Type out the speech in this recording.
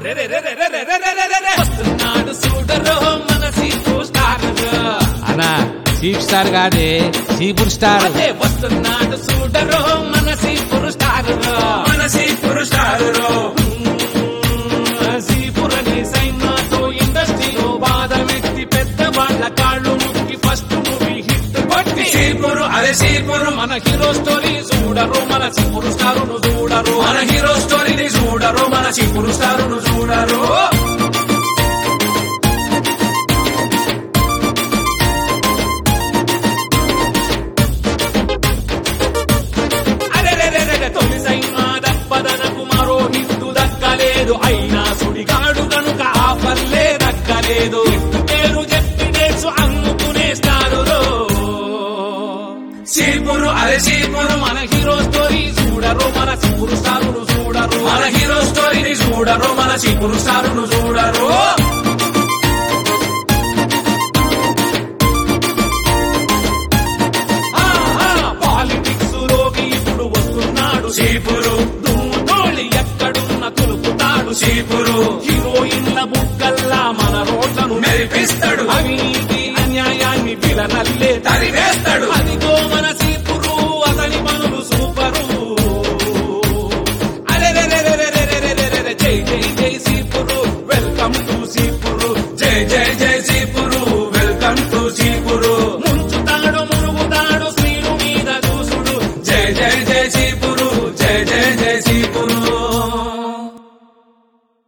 వస్తున్నాడు చూడరు మన సీపు స్టార్ అన్నా చీఫ్ స్టార్ కాదే చీపుర్ స్టార్ అదే వస్తున్నాడు చూడరు మన సీపురు స్టార్ మన సీపురు స్టారులో సీపురని సైన్యాతో ఇండస్ట్రీలో బాధమెత్తి పెద్ద వాళ్ళ కాళ్ళు ముక్కి ఫస్ట్ మూవీ హిట్ కొట్టి సీపురు అదే సీపురు మన హీరో స్టోరీ చూడరు మన సీపురు స్టారును చూడరు మన హీరో స్టోరీని చూడరు మన సీపురు స్టారును చూడరు అరెరెరెరెరె తొలి సైన్మా దప్పదనకు మరో హిట్టు దక్కలేదు అయినా సుడిగాడు గనుక ఆఫర్లే దక్కలేదు హిట్టు పేరు చెప్పి డేట్స్ అమ్ముకునేస్తారు సీపురు అదే సీపురు మన హీరో స్టోరీ చూడరు మన సూపర్ స్టారును చూడరు మన హీరో స్టోరీని చూడరు మన సీపురు స్టారును చూడరు పాలిటిక్స్ లోకి ఇప్పుడు వస్తున్నాడు సీపురు ధూళి ఎక్కడున్న తులుపుతాడు సీపురు హీరోయిన్ల బుగ్గల్లా మన రోడ్లను మెరిపిస్తాడు అవినీతి అన్యాయాన్ని విలనల్లే తరివేస్తాడు అదిగో మన సీపురు అతని పనులు సూపరు అరెరెరెరెరెరెరెరెరెరె జై జై జై సీపురు వెల్కమ్ టు సీపురు జై జై జై